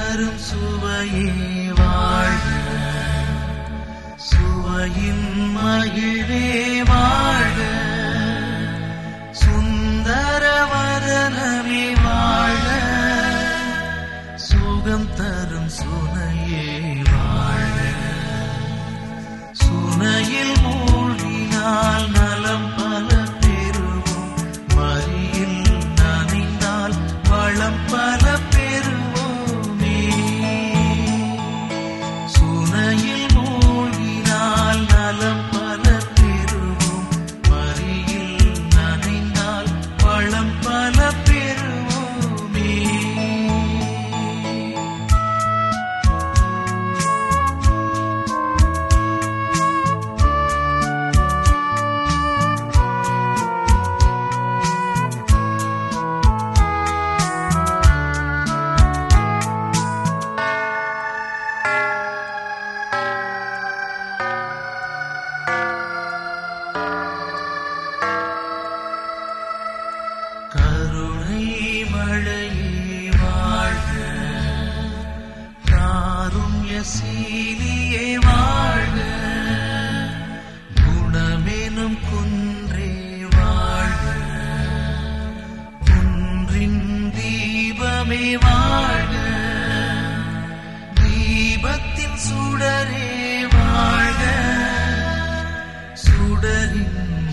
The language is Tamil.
தரும் சுவையே வாழ்க சுவையின் மகிழ்வே வாழ்க சுந்தர வதனமே வாழ்க சுகம் தரும் சுனையே வாழ்க சுனையில் மூழ்கினால் நலம் பல பெறுவோம் மறியில் நனைந்தால் வளம் பல பெறுவோமே சுனையில் மூழ்கினால் நலம் பல பெறுவோம் மறியில் நனைந்தால் வளம் பல பெறுவோமே கருணை மழையே வாழ்க காருண்ய சீலியே வாழ்க குணமெனும் குன்றே வாழ்க குன்றின் தீபமே வாழ்க தீபத்தின் சுடரே வாழ்க சுடரின்